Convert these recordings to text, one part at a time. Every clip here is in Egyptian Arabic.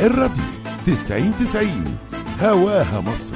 الراديو 90 90 هواها مصر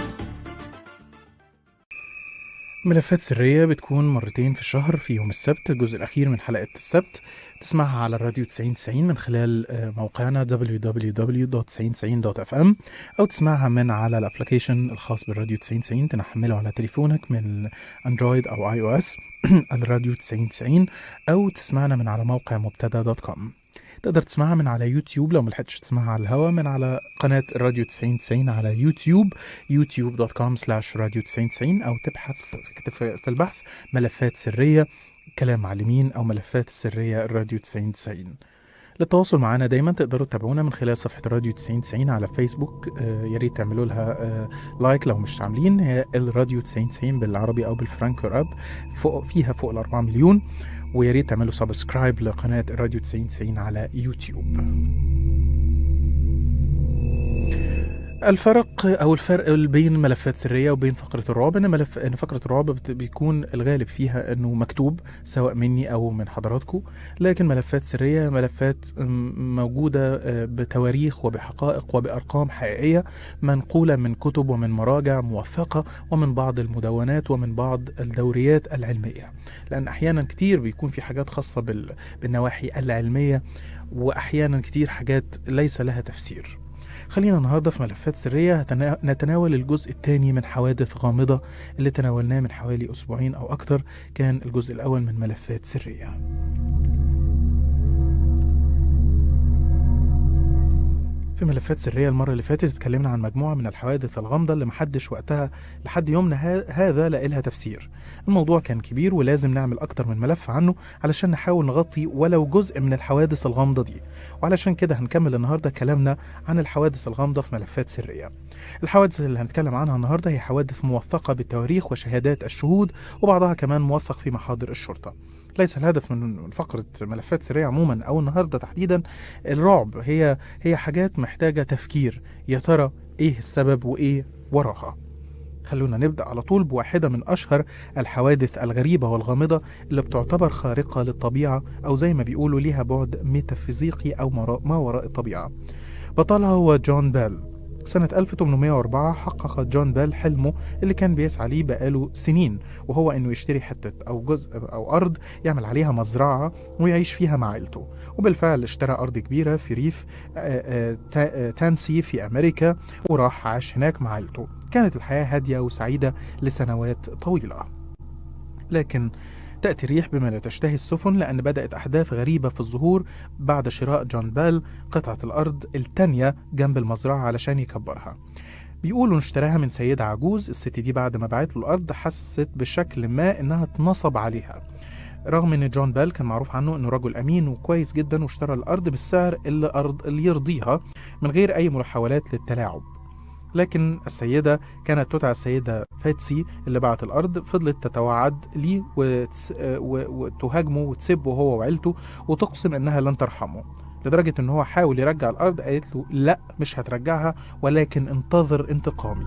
ملفات سرية بتكون مرتين في الشهر في يوم السبت الجزء الأخير من حلقة السبت تسمعها على الراديو 9090 من خلال آه، موقعنا www.9090.fm أو تسمعها من على الابلكيشن الخاص بالراديو 9090 تنحمله على تليفونك من اندرويد أو اي او اس الراديو 9090 أو تسمعنا من على موقع مبتدا دوت كوم تقدر تسمعها من على يوتيوب لو ملحقتش تسمعها على الهوا من على قناة الراديو 9090 على يوتيوب youtube.com slash راديو 9090 أو تبحث اكتب في البحث ملفات سرية كلام معلمين أو ملفات السرية الراديو 9090 للتواصل معنا دايما تقدروا تتابعونا من خلال صفحة راديو 9090 على فيسبوك آه، يا ريت تعملوا لها آه، لايك لو مش عاملين هي الراديو 9090 بالعربي أو بالفرانكو اب فوق فيها فوق ال 4 مليون ويا ريت تعملوا سبسكرايب لقناة الراديو 9090 على يوتيوب الفرق او الفرق بين ملفات سريه وبين فقره الرعب ان ملف ان فقره الرعب بت- بيكون الغالب فيها انه مكتوب سواء مني او من حضراتكم لكن ملفات سريه ملفات م- موجوده آه، بتواريخ وبحقائق وبارقام حقيقيه منقوله من كتب ومن مراجع موثقه ومن بعض المدونات ومن بعض الدوريات العلميه لان احيانا كتير بيكون في حاجات خاصه بال- بالنواحي العلميه واحيانا كتير حاجات ليس لها تفسير خلينا النهارده في ملفات سريه هتنا- نتناول الجزء الثاني من حوادث غامضه اللي تناولناه من حوالي اسبوعين او اكتر كان الجزء الاول من ملفات سريه في ملفات سرية المرة اللي فاتت اتكلمنا عن مجموعة من الحوادث الغامضة اللي محدش وقتها لحد يومنا ها- هذا لاقي لها تفسير الموضوع كان كبير ولازم نعمل أكتر من ملف عنه علشان نحاول نغطي ولو جزء من الحوادث الغامضة دي وعلشان كده هنكمل النهاردة كلامنا عن الحوادث الغامضة في ملفات سرية الحوادث اللي هنتكلم عنها النهاردة هي حوادث موثقة بالتواريخ وشهادات الشهود وبعضها كمان موثق في محاضر الشرطة ليس الهدف من فقرة ملفات سرية عموما أو النهاردة تحديدا الرعب هي هي حاجات محتاجة تفكير يا ترى إيه السبب وإيه وراها خلونا نبدأ على طول بواحدة من أشهر الحوادث الغريبة والغامضة اللي بتعتبر خارقة للطبيعة أو زي ما بيقولوا ليها بعد ميتافيزيقي أو مرا- ما وراء الطبيعة بطلها هو جون بيل سنة 1804 حقق جون بيل حلمه اللي كان بيسعى ليه بقاله سنين وهو انه يشتري حتة او جزء او ارض يعمل عليها مزرعة ويعيش فيها مع عيلته وبالفعل اشترى ارض كبيرة في ريف آه، آه، تا- آه، تانسي في امريكا وراح عاش هناك مع عيلته كانت الحياة هادية وسعيدة لسنوات طويلة لكن تأتي الريح بما لا تشتهي السفن لأن بدأت أحداث غريبة في الظهور بعد شراء جون بيل قطعة الأرض التانية جنب المزرعة علشان يكبرها بيقولوا إن اشتراها من سيدة عجوز الست دي بعد ما باعت له الأرض حست بشكل ما إنها اتنصب عليها رغم ان جون بيل كان معروف عنه انه رجل امين وكويس جدا واشترى الارض بالسعر اللي أرض اللي يرضيها من غير اي محاولات للتلاعب لكن السيدة كانت تدعى السيدة باتسي اللي باعت الأرض فضلت تتوعد ليه وتس... و- وتهاجمه وتسبه هو وعيلته وتقسم إنها لن ترحمه لدرجة إن هو حاول يرجع الأرض قالت له لا مش هترجعها ولكن انتظر انتقامي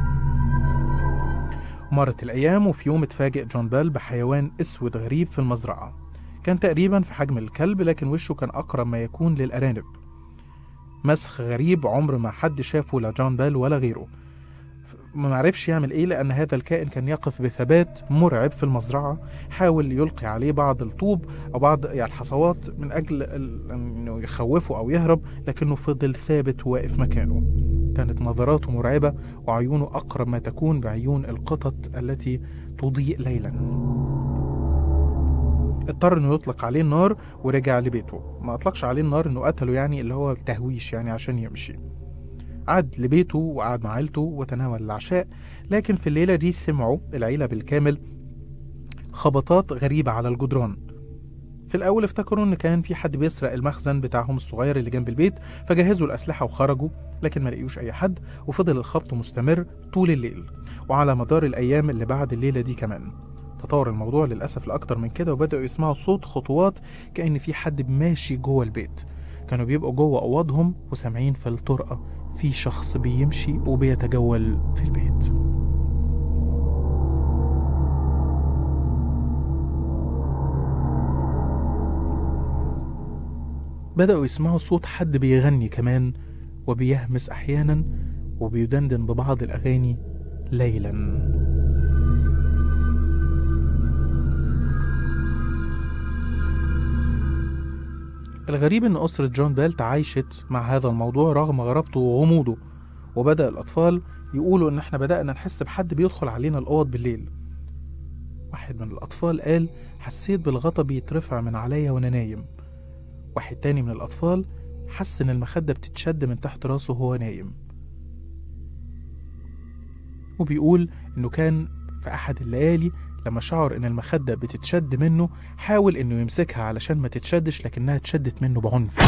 مرت الأيام وفي يوم اتفاجئ جون بيل بحيوان أسود غريب في المزرعة كان تقريبا في حجم الكلب لكن وشه كان أقرب ما يكون للأرانب مسخ غريب عمر ما حد شافه لا جون بيل ولا غيره ما معرفش يعمل ايه لان هذا الكائن كان يقف بثبات مرعب في المزرعه حاول يلقي عليه بعض الطوب او بعض يعني الحصوات من اجل ال- انه يخوفه او يهرب لكنه فضل ثابت واقف مكانه كانت نظراته مرعبه وعيونه اقرب ما تكون بعيون القطط التي تضيء ليلا اضطر انه يطلق عليه النار ورجع لبيته ما اطلقش عليه النار انه قتله يعني اللي هو التهويش يعني عشان يمشي عاد لبيته وقعد مع عيلته وتناول العشاء لكن في الليلة دي سمعوا العيلة بالكامل خبطات غريبة على الجدران في الأول افتكروا إن كان في حد بيسرق المخزن بتاعهم الصغير اللي جنب البيت فجهزوا الأسلحة وخرجوا لكن ما لقيوش أي حد وفضل الخبط مستمر طول الليل وعلى مدار الأيام اللي بعد الليلة دي كمان تطور الموضوع للأسف لأكتر من كده وبدأوا يسمعوا صوت خطوات كأن في حد ماشي جوه البيت كانوا بيبقوا جوه أوضهم وسامعين في الطرقة في شخص بيمشي وبيتجول في البيت بدأوا يسمعوا صوت حد بيغني كمان وبيهمس أحيانا وبيدندن ببعض الأغاني ليلا الغريب إن أسرة جون بيل تعايشت مع هذا الموضوع رغم غرابته وغموضه وبدأ الأطفال يقولوا إن إحنا بدأنا نحس بحد بيدخل علينا الأوض بالليل واحد من الأطفال قال حسيت بالغطا بيترفع من عليا وأنا نايم واحد تاني من الأطفال حس إن المخدة بتتشد من تحت راسه وهو نايم وبيقول إنه كان في أحد الليالي لما شعر إن المخدة بتتشد منه حاول إنه يمسكها علشان ما تتشدش لكنها اتشدت منه بعنف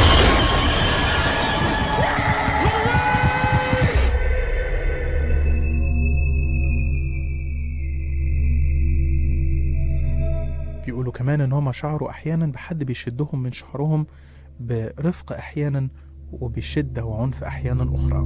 بيقولوا كمان إن هما شعروا أحيانا بحد بيشدهم من شعرهم برفق أحيانا وبشدة وعنف أحيانا أخرى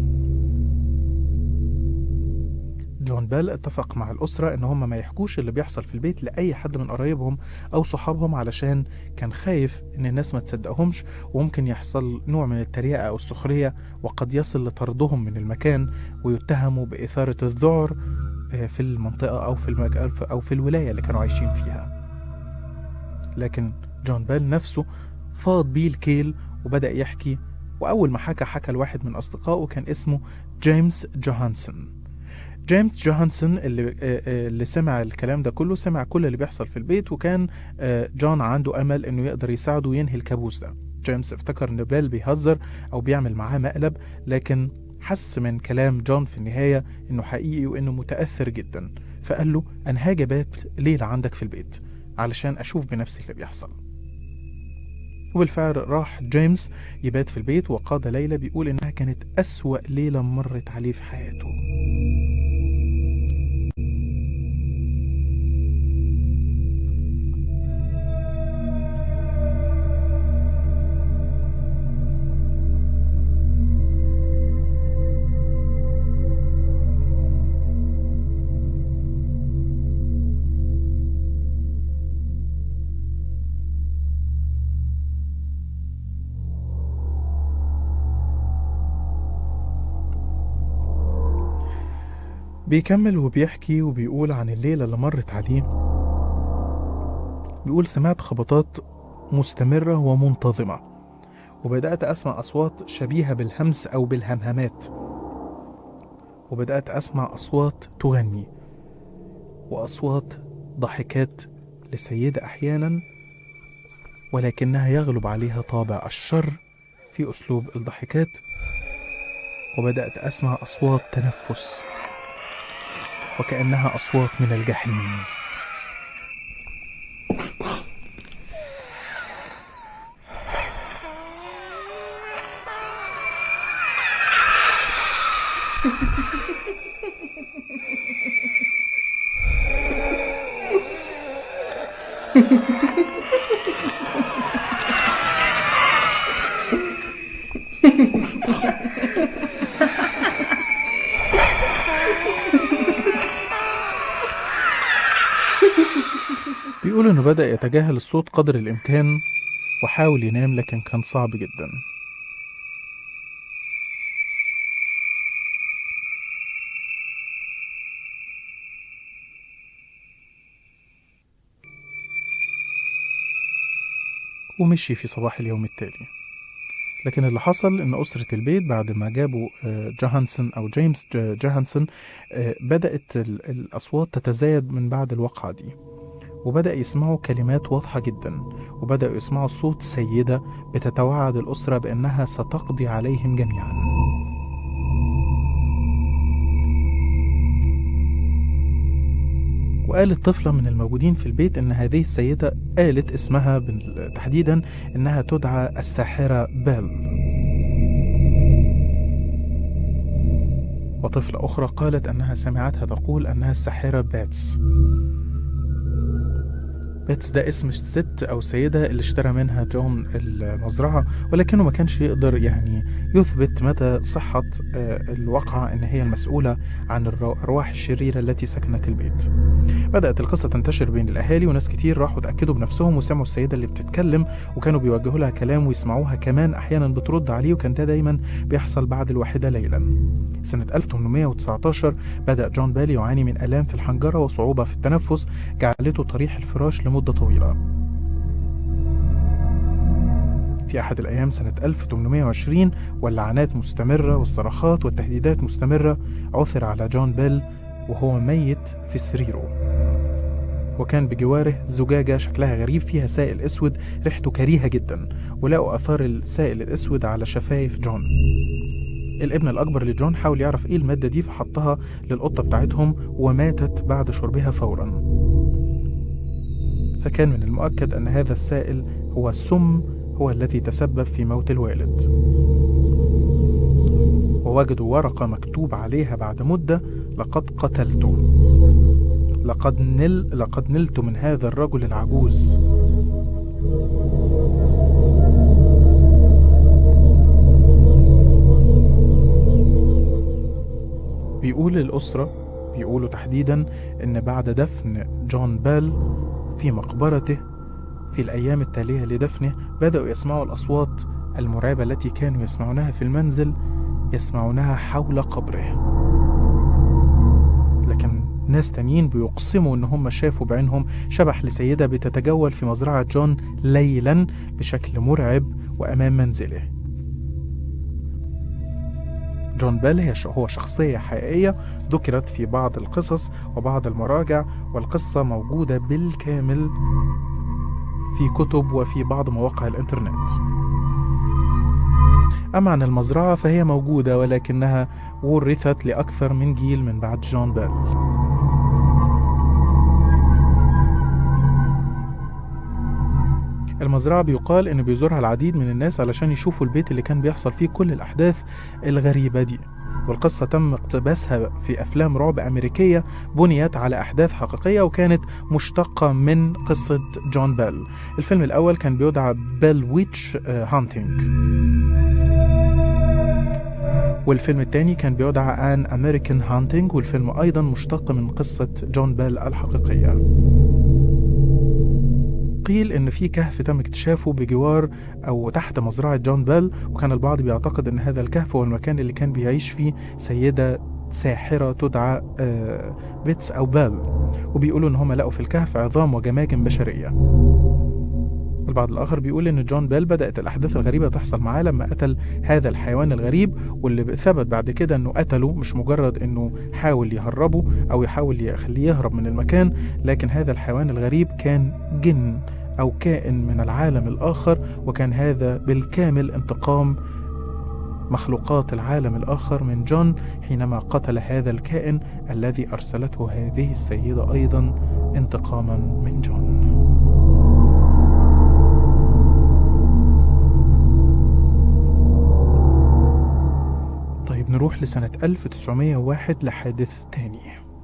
جون بيل اتفق مع الأسرة إن هم ما يحكوش اللي بيحصل في البيت لأي حد من قرايبهم أو صحابهم علشان كان خايف إن الناس ما تصدقهمش وممكن يحصل نوع من التريقة أو السخرية وقد يصل لطردهم من المكان ويتهموا بإثارة الذعر آه، في المنطقة أو في المك... أو في الولاية اللي كانوا عايشين فيها لكن جون بيل نفسه فاض بيه الكيل وبدأ يحكي وأول ما حكى حكى لواحد من أصدقائه كان اسمه جيمس جوهانسون جيمس جوهانسون اللي, آه، آه، اللي سمع الكلام ده كله سمع كل اللي بيحصل في البيت وكان آه، جون عنده أمل إنه يقدر يساعده وينهي الكابوس ده جيمس افتكر إن بيل بيهزر أو بيعمل معاه مقلب لكن حس من كلام جون في النهاية إنه حقيقي وإنه متأثر جدا فقال له أنا هاجي أبات ليلة عندك في البيت علشان أشوف بنفسي اللي بيحصل وبالفعل راح جيمس يبات في البيت وقضى ليلة بيقول إنها كانت أسوأ ليلة مرت عليه في حياته بيكمل وبيحكي وبيقول عن الليلة اللي مرت عليه بيقول سمعت خبطات مستمرة ومنتظمة وبدأت أسمع أصوات شبيهة بالهمس أو بالهمهمات وبدأت أسمع أصوات تغني وأصوات ضحكات لسيدة أحيانا ولكنها يغلب عليها طابع الشر في أسلوب الضحكات وبدأت أسمع أصوات تنفس وكأنها أصوات من الجحيم بيقول إنه بدأ يتجاهل الصوت قدر الإمكان وحاول ينام لكن كان صعب جدا ومشي في صباح اليوم التالي لكن اللي حصل ان اسرة البيت بعد ما جابوا آه، جوهانسون او جيمس ج- جوهانسون آه، بدأت ال- الاصوات تتزايد من بعد الواقعة دي وبدأ يسمعوا كلمات واضحة جدا وبدأوا يسمعوا صوت سيدة بتتوعد الأسرة بأنها ستقضي عليهم جميعا وقالت طفلة من الموجودين في البيت إن هذه السيدة قالت اسمها بال- تحديدا إنها تدعى الساحرة بيل وطفلة أخرى قالت أنها سمعتها تقول أنها الساحرة باتس بيتس ده اسم الست أو السيدة اللي اشترى منها جون المزرعة ولكنه ما كانش يقدر يعني يثبت مدى صحة آه، الواقعة إن هي المسؤولة عن الرو- الأرواح الشريرة التي سكنت البيت بدأت القصة تنتشر بين الأهالي وناس كتير راحوا اتأكدوا بنفسهم وسمعوا السيدة اللي بتتكلم وكانوا بيوجهوا لها كلام ويسمعوها كمان أحيانا بترد عليه وكان ده دايما بيحصل بعد الواحدة ليلا سنة 1819 بدأ جون بالي يعاني من آلام في الحنجرة وصعوبة في التنفس جعلته طريح الفراش لمدة طويلة في أحد الأيام سنة 1820 واللعنات مستمرة والصرخات والتهديدات مستمرة عثر على جون بيل وهو ميت في سريره وكان بجواره زجاجة شكلها غريب فيها سائل أسود ريحته كريهة جدا ولقوا أثار السائل الأسود على شفايف جون الابن الأكبر لجون حاول يعرف إيه المادة دي فحطها للقطة بتاعتهم وماتت بعد شربها فورا فكان من المؤكد أن هذا السائل هو السم هو الذي تسبب في موت الوالد ووجدوا ورقة مكتوب عليها بعد مدة لقد قتلته لقد نل لقد نلت من هذا الرجل العجوز بيقول الأسرة بيقولوا تحديدا إن بعد دفن جون بيل في مقبرته في الأيام التالية لدفنه بدأوا يسمعوا الأصوات المرعبة التي كانوا يسمعونها في المنزل يسمعونها حول قبره لكن ناس تانيين بيقسموا إن هم شافوا بعينهم شبح لسيدة بتتجول في مزرعة جون ليلا بشكل مرعب وأمام منزله جون بيل هي ش- هو شخصية حقيقية ذكرت في بعض القصص وبعض المراجع والقصة موجودة بالكامل في كتب وفي بعض مواقع الإنترنت أما عن المزرعة فهي موجودة ولكنها ورثت لأكثر من جيل من بعد جون بيل المزرعة بيقال إنه بيزورها العديد من الناس علشان يشوفوا البيت اللي كان بيحصل فيه كل الأحداث الغريبة دي والقصة تم اقتباسها في أفلام رعب أمريكية بنيت على أحداث حقيقية وكانت مشتقة من قصة جون بيل الفيلم الأول كان بيدعى بيل ويتش هانتينج والفيلم الثاني كان بيدعى ان امريكان هانتينج والفيلم ايضا مشتق من قصة جون بيل الحقيقية قيل ان في كهف تم اكتشافه بجوار او تحت مزرعة جون بيل وكان البعض بيعتقد ان هذا الكهف هو المكان اللي كان بيعيش فيه سيدة ساحرة تدعى آه، بيتس او بيل وبيقولوا ان هم لقوا في الكهف عظام وجماجم بشرية البعض الآخر بيقول إن جون بيل بدأت الأحداث الغريبة تحصل معاه لما قتل هذا الحيوان الغريب واللي ثبت بعد كده إنه قتله مش مجرد إنه حاول يهربه أو يحاول يخليه يهرب من المكان لكن هذا الحيوان الغريب كان جن أو كائن من العالم الآخر وكان هذا بالكامل انتقام مخلوقات العالم الآخر من جون حينما قتل هذا الكائن الذي أرسلته هذه السيدة أيضا انتقاما من جون طيب نروح لسنة 1901 لحادث تاني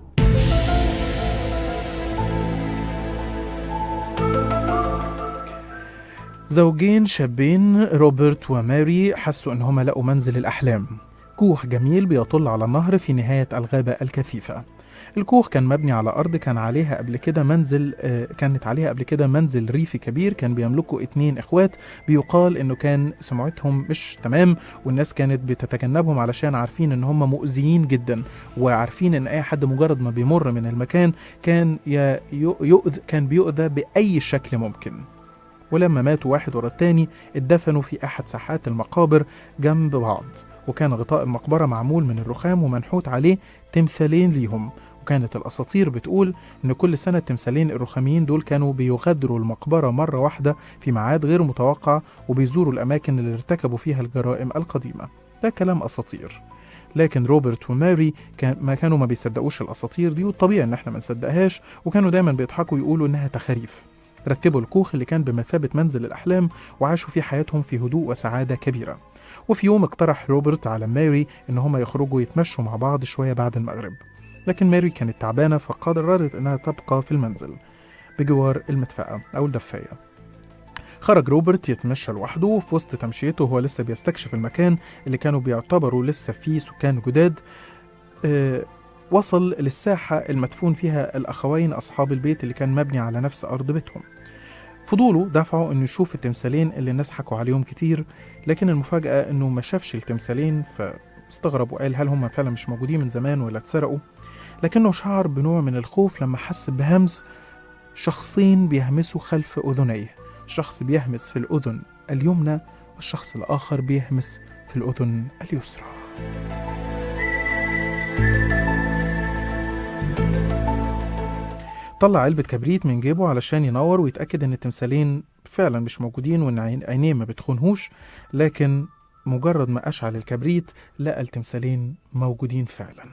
زوجين شابين روبرت وماري حسوا ان هما لقوا منزل الاحلام كوخ جميل بيطل على النهر في نهاية الغابة الكثيفة الكوخ كان مبني على أرض كان عليها قبل كده منزل آه، كانت عليها قبل كده منزل ريفي كبير كان بيملكه اتنين إخوات بيقال إنه كان سمعتهم مش تمام والناس كانت بتتجنبهم علشان عارفين إن هم مؤذيين جدا وعارفين إن أي حد مجرد ما بيمر من المكان كان ي- يؤذ كان بيؤذى بأي شكل ممكن ولما ماتوا واحد ورا التاني اتدفنوا في أحد ساحات المقابر جنب بعض وكان غطاء المقبرة معمول من الرخام ومنحوت عليه تمثالين ليهم وكانت الأساطير بتقول إن كل سنة التمثالين الرخاميين دول كانوا بيغادروا المقبرة مرة واحدة في ميعاد غير متوقع وبيزوروا الأماكن اللي ارتكبوا فيها الجرائم القديمة ده كلام أساطير لكن روبرت وماري كان ما كانوا ما بيصدقوش الأساطير دي والطبيعي إن احنا ما نصدقهاش وكانوا دايما بيضحكوا يقولوا إنها تخاريف رتبوا الكوخ اللي كان بمثابة منزل الأحلام وعاشوا فيه حياتهم في هدوء وسعادة كبيرة وفي يوم اقترح روبرت على ماري إن هما يخرجوا يتمشوا مع بعض شوية بعد المغرب لكن ماري كانت تعبانة فقررت إنها تبقى في المنزل بجوار المدفأة أو الدفاية خرج روبرت يتمشى لوحده وفي وسط تمشيته هو لسه بيستكشف المكان اللي كانوا بيعتبروا لسه فيه سكان جداد آه وصل للساحة المدفون فيها الأخوين أصحاب البيت اللي كان مبني على نفس أرض بيتهم فضوله دفعه انه يشوف التمثالين اللي الناس حكوا عليهم كتير لكن المفاجأة انه ما شافش التمثالين فاستغرب وقال هل هم فعلا مش موجودين من زمان ولا اتسرقوا لكنه شعر بنوع من الخوف لما حس بهمس شخصين بيهمسوا خلف أذنيه شخص بيهمس في الأذن اليمنى والشخص الآخر بيهمس في الأذن اليسرى طلع علبة كبريت من جيبه علشان ينور ويتأكد إن التمثالين فعلا مش موجودين وإن عين- عينيه ما بتخونهوش لكن مجرد ما أشعل الكبريت لقى التمثالين موجودين فعلا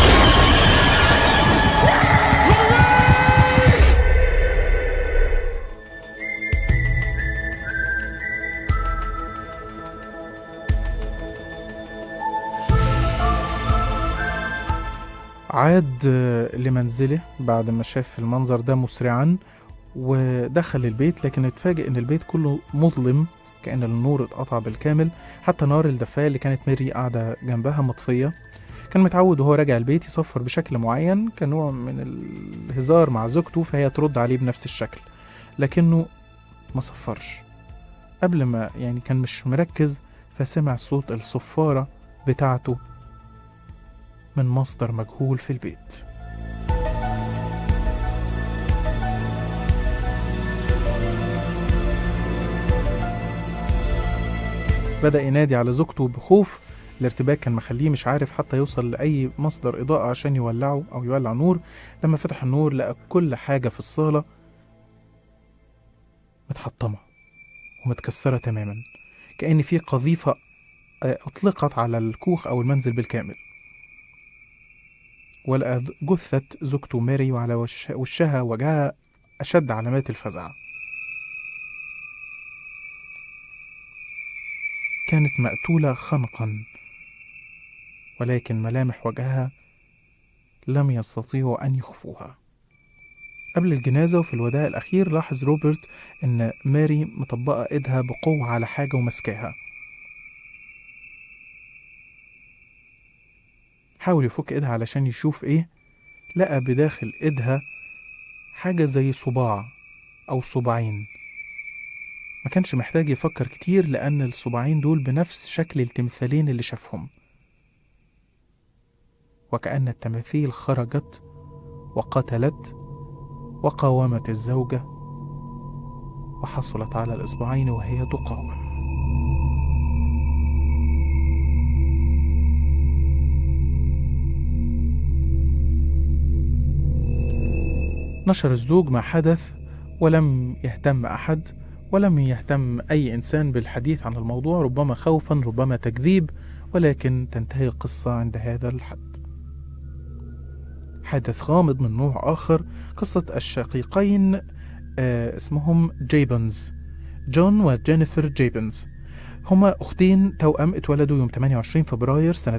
عاد آه، لمنزله بعد ما شاف المنظر ده مسرعا ودخل البيت لكن اتفاجئ ان البيت كله مظلم كأن النور اتقطع بالكامل حتى نار الدفاية اللي كانت ميري قاعدة جنبها مطفية كان متعود وهو راجع البيت يصفر بشكل معين كنوع من الهزار مع زوجته فهي ترد عليه بنفس الشكل لكنه ما صفرش قبل ما يعني كان مش مركز فسمع صوت الصفارة بتاعته من مصدر مجهول في البيت بدأ ينادي على زوجته بخوف الارتباك كان مخليه مش عارف حتى يوصل لأي مصدر إضاءة عشان يولعه أو يولع نور لما فتح النور لقى كل حاجة في الصالة متحطمة ومتكسرة تماما كأن في قذيفة آه، أطلقت على الكوخ أو المنزل بالكامل ولقى جثة زوجته ماري وعلى وش- وشها وجهها أشد علامات الفزع كانت مقتولة خنقا ولكن ملامح وجهها لم يستطيعوا أن يخفوها قبل الجنازة وفي الوداع الأخير لاحظ روبرت إن ماري مطبقة إيدها بقوة على حاجة ومسكاها حاول يفك إيدها علشان يشوف إيه لقى بداخل إيدها حاجة زي صباع أو صباعين ما كانش محتاج يفكر كتير لأن الصباعين دول بنفس شكل التمثالين اللي شافهم وكأن التماثيل خرجت وقتلت وقاومت الزوجة وحصلت على الإصبعين وهي تقاوم نشر الزوج ما حدث ولم يهتم أحد ولم يهتم أي إنسان بالحديث عن الموضوع ربما خوفا ربما تكذيب ولكن تنتهي القصة عند هذا الحد حدث غامض من نوع آخر قصة الشقيقين آه اسمهم جيبنز جون وجينيفر جيبنز هما أختين توأم اتولدوا يوم 28 فبراير سنة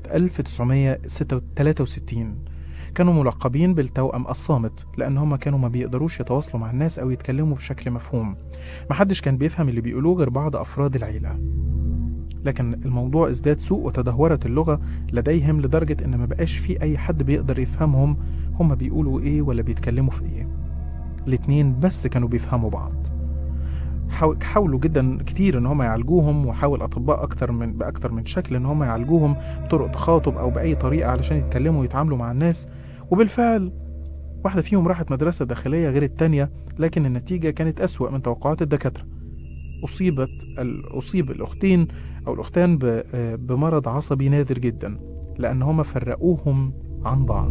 1963 كانوا ملقبين بالتوأم الصامت لأن هما كانوا ما بيقدروش يتواصلوا مع الناس أو يتكلموا بشكل مفهوم محدش كان بيفهم اللي بيقولوه غير بعض أفراد العيلة لكن الموضوع ازداد سوء وتدهورت اللغة لديهم لدرجة إن ما بقاش في أي حد بيقدر يفهمهم هما بيقولوا إيه ولا بيتكلموا في إيه الاتنين بس كانوا بيفهموا بعض حاو- حاولوا جدا كتير ان هم يعالجوهم وحاول اطباء اكتر من باكتر من شكل ان هم يعالجوهم بطرق تخاطب او باي طريقه علشان يتكلموا ويتعاملوا مع الناس وبالفعل واحده فيهم راحت مدرسه داخليه غير التانيه لكن النتيجه كانت اسوا من توقعات الدكاتره اصيبت ال- اصيب الاختين او الاختان ب- آه، بمرض عصبي نادر جدا لان هم فرقوهم عن بعض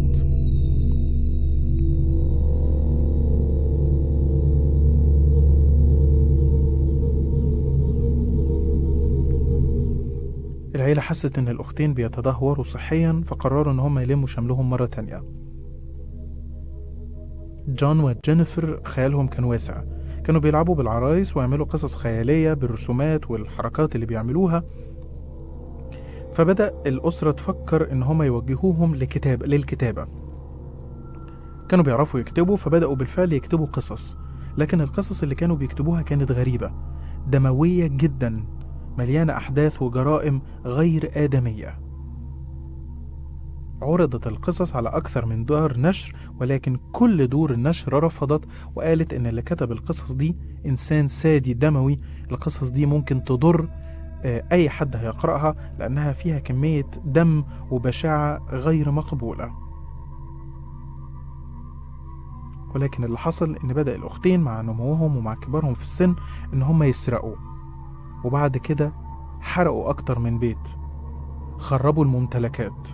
العيلة حست إن الأختين بيتدهوروا صحيا فقرروا إن هم يلموا شملهم مرة تانية جون وجينيفر خيالهم كان واسع كانوا بيلعبوا بالعرايس ويعملوا قصص خيالية بالرسومات والحركات اللي بيعملوها فبدأ الأسرة تفكر إن هم يوجهوهم لكتاب للكتابة كانوا بيعرفوا يكتبوا فبدأوا بالفعل يكتبوا قصص لكن القصص اللي كانوا بيكتبوها كانت غريبة دموية جدا مليانة أحداث وجرائم غير آدمية عرضت القصص على أكثر من دار نشر ولكن كل دور النشر رفضت وقالت إن اللي كتب القصص دي إنسان سادي دموي القصص دي ممكن تضر آه، أي حد هيقرأها لأنها فيها كمية دم وبشاعة غير مقبولة ولكن اللي حصل إن بدأ الأختين مع نموهم ومع كبارهم في السن إن هم يسرقوا وبعد كده حرقوا أكتر من بيت خربوا الممتلكات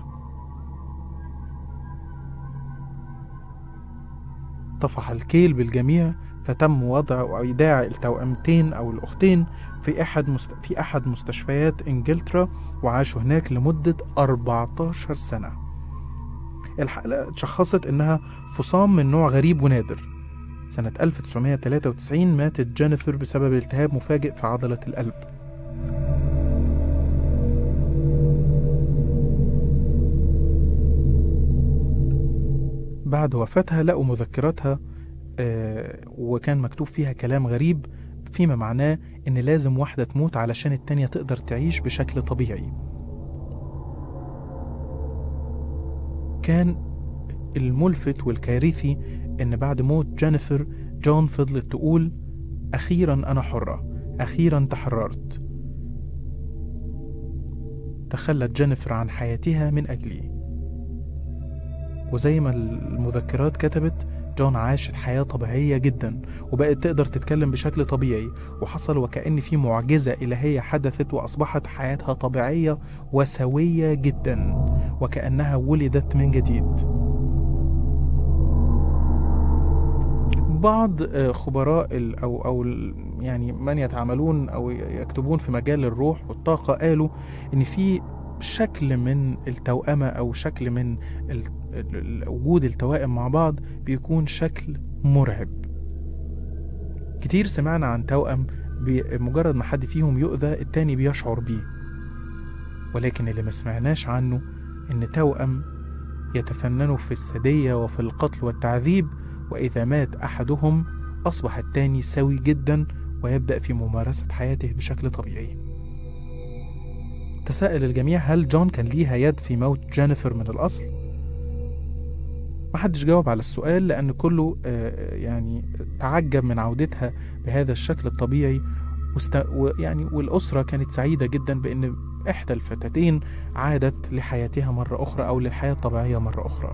طفح الكيل بالجميع فتم وضع وإيداع التوأمتين أو الأختين في أحد مست... في أحد مستشفيات إنجلترا وعاشوا هناك لمدة 14 سنة الحالة اتشخصت إنها فصام من نوع غريب ونادر سنة 1993 ماتت جينيفر بسبب التهاب مفاجئ في عضلة القلب بعد وفاتها لقوا مذكراتها آه، وكان مكتوب فيها كلام غريب فيما معناه إن لازم واحدة تموت علشان التانية تقدر تعيش بشكل طبيعي كان الملفت والكارثي إن بعد موت جينيفر جون فضلت تقول أخيرا أنا حرة أخيرا تحررت تخلت جينيفر عن حياتها من أجلي وزي ما المذكرات كتبت جون عاشت حياة طبيعية جدا وبقت تقدر تتكلم بشكل طبيعي وحصل وكأن في معجزة إلهية حدثت وأصبحت حياتها طبيعية وسوية جدا وكأنها ولدت من جديد بعض آه، خبراء ال- أو أو ال- يعني من يتعاملون أو يكتبون في مجال الروح والطاقة قالوا إن في شكل من التوأمة أو شكل من ال- ال- ال- وجود التوائم مع بعض بيكون شكل مرعب كتير سمعنا عن توأم بي- مجرد ما حد فيهم يؤذى التاني بيشعر بيه ولكن اللي ما سمعناش عنه إن توأم يتفننوا في السدية وفي القتل والتعذيب وإذا مات أحدهم أصبح التاني سوي جدا ويبدأ في ممارسة حياته بشكل طبيعي تساءل الجميع هل جون كان ليها يد في موت جينيفر من الأصل؟ محدش جاوب على السؤال لأن كله آه، يعني تعجب من عودتها بهذا الشكل الطبيعي واست... ويعني والأسرة كانت سعيدة جدا بأن إحدى الفتاتين عادت لحياتها مرة أخرى أو للحياة الطبيعية مرة أخرى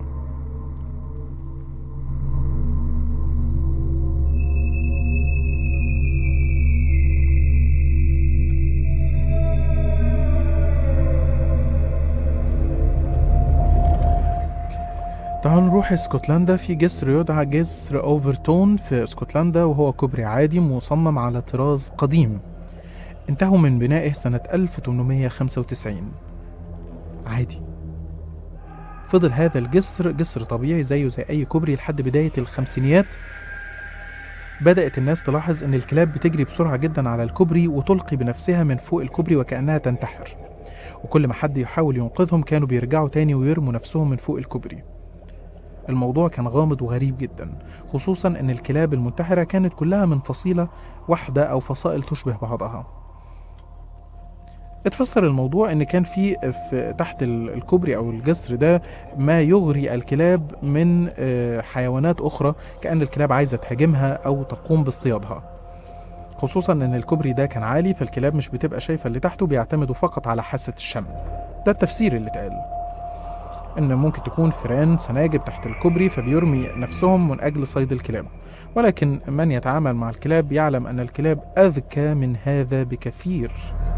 تعالوا نروح اسكتلندا في جسر يدعى جسر اوفرتون في اسكتلندا وهو كوبري عادي مصمم على طراز قديم انتهوا من بنائه سنة 1895 عادي فضل هذا الجسر جسر طبيعي زيه زي أي كوبري لحد بداية الخمسينيات بدأت الناس تلاحظ إن الكلاب بتجري بسرعة جدا على الكوبري وتلقي بنفسها من فوق الكوبري وكأنها تنتحر وكل ما حد يحاول ينقذهم كانوا بيرجعوا تاني ويرموا نفسهم من فوق الكوبري الموضوع كان غامض وغريب جدا خصوصا ان الكلاب المنتحرة كانت كلها من فصيلة واحدة او فصائل تشبه بعضها اتفسر الموضوع ان كان في, في تحت ال- الكوبري او الجسر ده ما يغري الكلاب من آه، حيوانات اخرى كأن الكلاب عايزة تهاجمها او تقوم باصطيادها خصوصا ان الكوبري ده كان عالي فالكلاب مش بتبقى شايفة اللي تحته بيعتمدوا فقط على حاسة الشم ده التفسير اللي اتقال ان ممكن تكون فئران سناجب تحت الكوبري فبيرمي نفسهم من اجل صيد الكلاب ولكن من يتعامل مع الكلاب يعلم ان الكلاب اذكى من هذا بكثير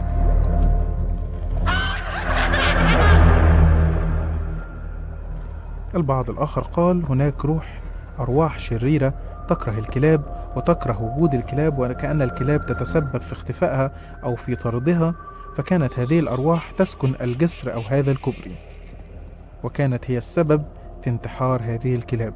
البعض الاخر قال هناك روح ارواح شريره تكره الكلاب وتكره وجود الكلاب وكأن الكلاب تتسبب في اختفائها أو في طردها فكانت هذه الأرواح تسكن الجسر أو هذا الكوبري وكانت هي السبب في انتحار هذه الكلاب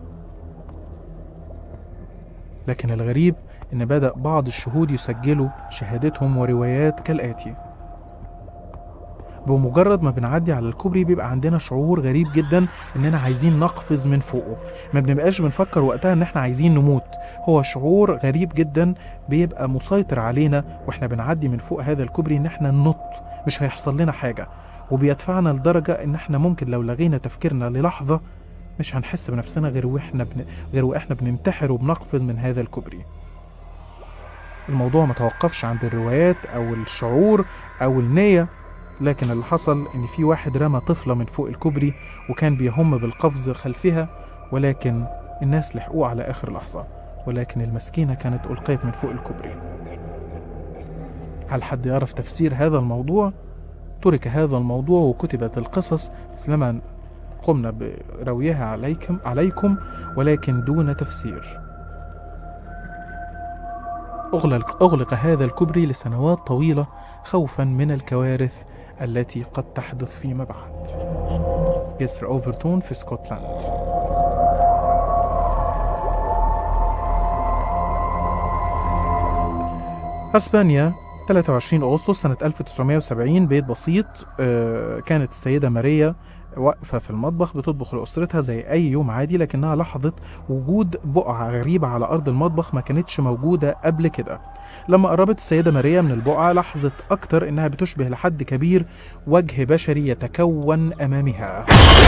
لكن الغريب ان بدا بعض الشهود يسجلوا شهادتهم وروايات كالاتي بمجرد ما بنعدي على الكوبري بيبقى عندنا شعور غريب جدا اننا عايزين نقفز من فوقه ما بنبقاش بنفكر وقتها ان احنا عايزين نموت هو شعور غريب جدا بيبقى مسيطر علينا واحنا بنعدي من فوق هذا الكوبري ان احنا ننط مش هيحصل لنا حاجة وبيدفعنا لدرجة ان احنا ممكن لو لغينا تفكيرنا للحظة مش هنحس بنفسنا غير واحنا بن... غير واحنا بننتحر وبنقفز من هذا الكوبري الموضوع ما توقفش عند الروايات او الشعور او النية لكن اللي حصل ان في واحد رمى طفلة من فوق الكوبري وكان بيهم بالقفز خلفها ولكن الناس لحقوه على اخر لحظة ولكن المسكينة كانت ألقيت من فوق الكوبري هل حد يعرف تفسير هذا الموضوع؟ ترك هذا الموضوع وكتبت القصص مثلما قمنا برويها عليكم عليكم ولكن دون تفسير أغلق, أغلق هذا الكوبري لسنوات طويلة خوفا من الكوارث التي قد تحدث فيما بعد جسر أوفرتون في اسكتلند اسبانيا 23 اغسطس سنة 1970 بيت بسيط آه، كانت السيدة ماريا واقفة في المطبخ بتطبخ لأسرتها زي أي يوم عادي لكنها لاحظت وجود بقعة غريبة على أرض المطبخ ما كانتش موجودة قبل كده لما قربت السيدة ماريا من البقعة لاحظت أكتر إنها بتشبه لحد كبير وجه بشري يتكون أمامها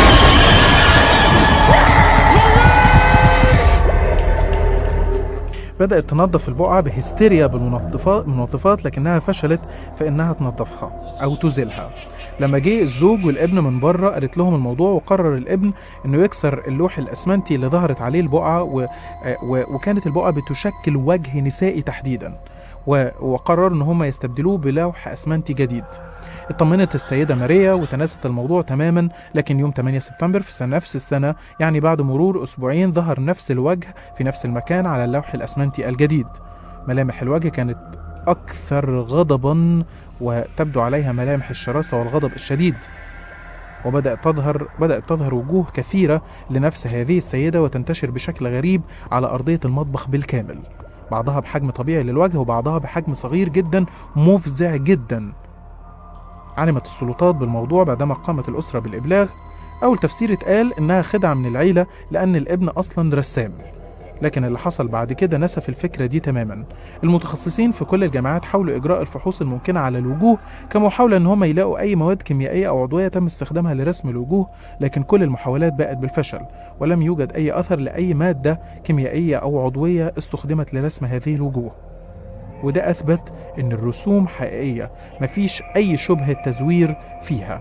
بدأت تنظف البقعة بهستيريا بالمنظفات المنظفات لكنها فشلت في إنها تنظفها أو تزيلها لما جه الزوج والابن من بره قالت لهم الموضوع وقرر الابن انه يكسر اللوح الاسمنتي اللي ظهرت عليه البقعه و... و... وكانت البقعه بتشكل وجه نسائي تحديدا و... وقرروا ان هم يستبدلوه بلوح اسمنتي جديد اطمنت السيدة ماريا وتناست الموضوع تماما لكن يوم 8 سبتمبر في سنة نفس السنة يعني بعد مرور أسبوعين ظهر نفس الوجه في نفس المكان على اللوح الأسمنتي الجديد ملامح الوجه كانت أكثر غضبا وتبدو عليها ملامح الشراسة والغضب الشديد وبدأت تظهر بدأت تظهر وجوه كثيرة لنفس هذه السيدة وتنتشر بشكل غريب على أرضية المطبخ بالكامل بعضها بحجم طبيعي للوجه وبعضها بحجم صغير جدا مفزع جدا علمت السلطات بالموضوع بعدما قامت الأسرة بالإبلاغ أول تفسير اتقال إنها خدعة من العيلة لأن الابن أصلا رسام لكن اللي حصل بعد كده نسف الفكرة دي تماما المتخصصين في كل الجامعات حاولوا إجراء الفحوص الممكنة على الوجوه كمحاولة إن هم يلاقوا أي مواد كيميائية أو عضوية تم استخدامها لرسم الوجوه لكن كل المحاولات باءت بالفشل ولم يوجد أي أثر لأي مادة كيميائية أو عضوية استخدمت لرسم هذه الوجوه وده أثبت إن الرسوم حقيقية مفيش أي شبهة تزوير فيها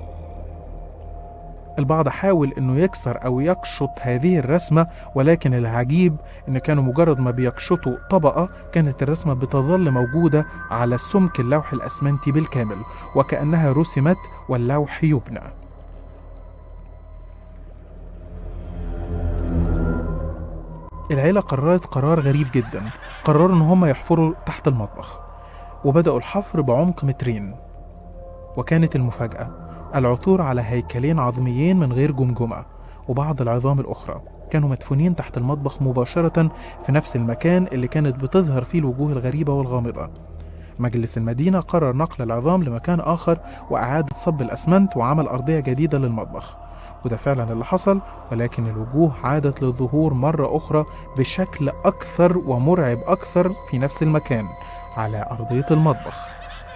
البعض حاول انه يكسر او يقشط هذه الرسمه ولكن العجيب ان كانوا مجرد ما بيقشطوا طبقه كانت الرسمه بتظل موجوده على سمك اللوح الاسمنتي بالكامل وكانها رسمت واللوح يبنى العيلة قررت قرار غريب جدا قرروا ان هم يحفروا تحت المطبخ وبدأوا الحفر بعمق مترين وكانت المفاجأة العثور على هيكلين عظميين من غير جمجمة وبعض العظام الأخرى كانوا مدفونين تحت المطبخ مباشرة في نفس المكان اللي كانت بتظهر فيه الوجوه الغريبة والغامضة مجلس المدينة قرر نقل العظام لمكان آخر وإعادة صب الأسمنت وعمل أرضية جديدة للمطبخ وده فعلا اللي حصل ولكن الوجوه عادت للظهور مرة أخرى بشكل أكثر ومرعب أكثر في نفس المكان على أرضية المطبخ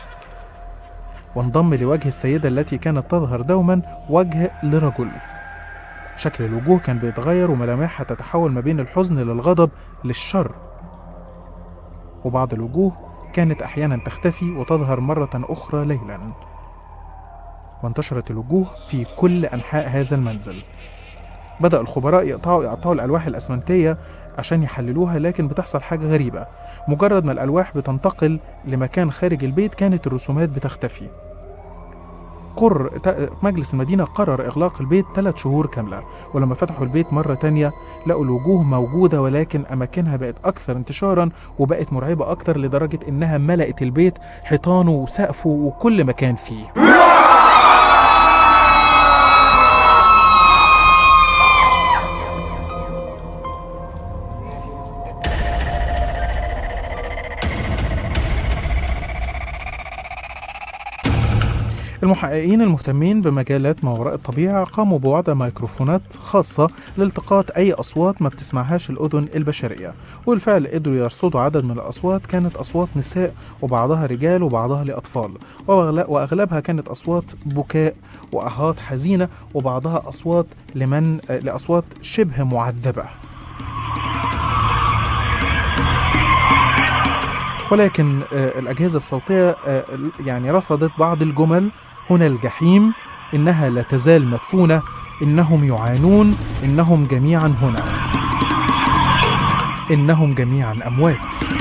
وانضم لوجه السيدة التي كانت تظهر دوما وجه لرجل شكل الوجوه كان بيتغير وملامحها تتحول ما بين الحزن للغضب للشر وبعض الوجوه كانت أحيانا تختفي وتظهر مرة أخرى ليلا وانتشرت الوجوه في كل أنحاء هذا المنزل بدأ الخبراء يقطعوا يقطعوا الألواح الأسمنتية عشان يحللوها لكن بتحصل حاجة غريبة مجرد ما الألواح بتنتقل لمكان خارج البيت كانت الرسومات بتختفي قر مجلس المدينة قرر إغلاق البيت ثلاث شهور كاملة ولما فتحوا البيت مرة تانية لقوا الوجوه موجودة ولكن أماكنها بقت أكثر انتشارا وبقت مرعبة أكثر لدرجة إنها ملأت البيت حيطانه وسقفه وكل مكان فيه المحققين المهتمين بمجالات ما وراء الطبيعة قاموا بوضع ميكروفونات خاصة لالتقاط أي أصوات ما بتسمعهاش الأذن البشرية وبالفعل قدروا يرصدوا عدد من الأصوات كانت أصوات نساء وبعضها رجال وبعضها لأطفال وأغل- وأغلبها كانت أصوات بكاء وأهات حزينة وبعضها أصوات لمن آه، لأصوات شبه معذبة ولكن آه، الأجهزة الصوتية آه، يعني رصدت بعض الجمل هنا الجحيم إنها لا تزال مدفونة إنهم يعانون إنهم جميعا هنا إنهم جميعا أموات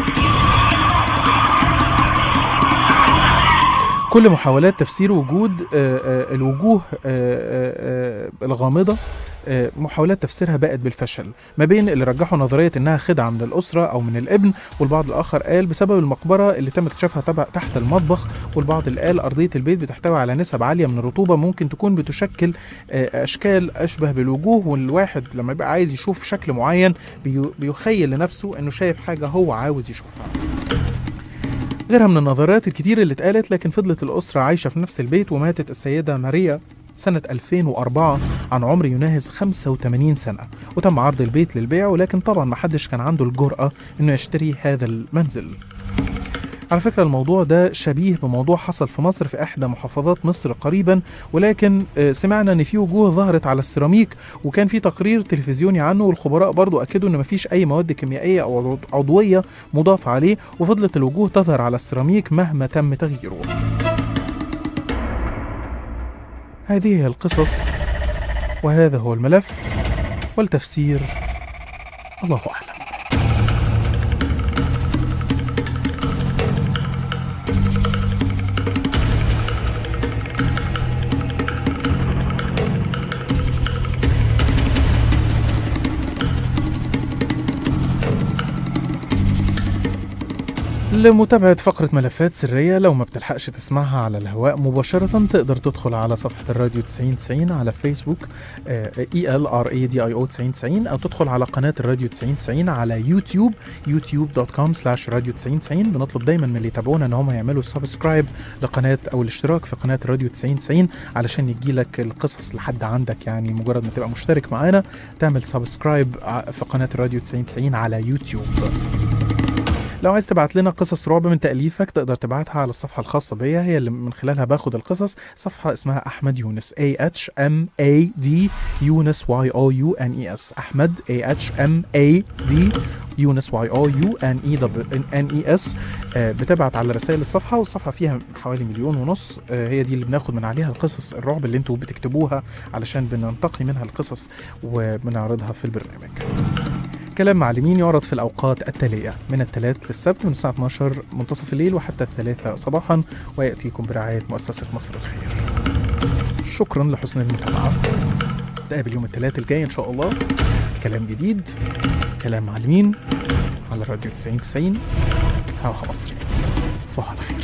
كل محاولات تفسير وجود آه، آه، الوجوه آه، آه، آه، الغامضة آه، محاولات تفسيرها بقت بالفشل ما بين اللي رجحوا نظرية إنها خدعة من الأسرة أو من الابن والبعض الآخر قال بسبب المقبرة اللي تم اكتشافها تبع تحت المطبخ والبعض اللي قال أرضية البيت بتحتوي على نسب عالية من الرطوبة ممكن تكون بتشكل آه، أشكال أشبه بالوجوه والواحد لما يبقى عايز يشوف شكل معين بيو- بيخيل لنفسه إنه شايف حاجة هو عاوز يشوفها غيرها من النظريات الكتير اللي اتقالت لكن فضلت الأسرة عايشة في نفس البيت وماتت السيدة ماريا سنة 2004 عن عمر يناهز 85 سنة وتم عرض البيت للبيع ولكن طبعا محدش كان عنده الجرأة انه يشتري هذا المنزل على فكرة الموضوع ده شبيه بموضوع حصل في مصر في إحدى محافظات مصر قريبا ولكن آه، سمعنا إن في وجوه ظهرت على السيراميك وكان في تقرير تلفزيوني عنه والخبراء برضو أكدوا إن مفيش أي مواد كيميائية أو عضو- عضوية مضافة عليه وفضلت الوجوه تظهر على السيراميك مهما تم تغييره هذه هي القصص وهذا هو الملف والتفسير الله أعلم لمتابعة فقرة ملفات سرية لو ما بتلحقش تسمعها على الهواء مباشرة تقدر تدخل على صفحة الراديو 9090 على فيسبوك اي ال ار اي دي اي او 9090 او تدخل على قناة الراديو 9090 على يوتيوب youtube.com سلاش راديو 9090 بنطلب دايما من اللي يتابعونا ان هم يعملوا سبسكرايب لقناة او الاشتراك في قناة الراديو 9090 علشان يجيلك القصص لحد عندك يعني مجرد ما تبقى مشترك معانا تعمل سبسكرايب في قناة الراديو 9090 على يوتيوب لو عايز تبعت لنا قصص رعب من تأليفك تقدر تبعتها على الصفحة الخاصة بيا هي اللي من خلالها باخد القصص صفحة اسمها أحمد يونس A H M A D يونس Y O U N E S أحمد A H M A D يونس Y O U N E N E S آه، بتبعت على رسائل الصفحة والصفحة فيها حوالي مليون ونص آه، هي دي اللي بناخد من عليها القصص الرعب اللي انتوا بتكتبوها علشان بننتقي منها القصص وبنعرضها في البرنامج كلام معلمين يعرض في الأوقات التالية من الثلاث للسبت من الساعة 12 منتصف الليل وحتى الثلاثة صباحا ويأتيكم برعاية مؤسسة مصر الخير شكرا لحسن المتابعة نتقابل يوم الثلاث الجاي إن شاء الله كلام جديد كلام معلمين على الراديو 90 90 هواها مصري تصبحوا على خير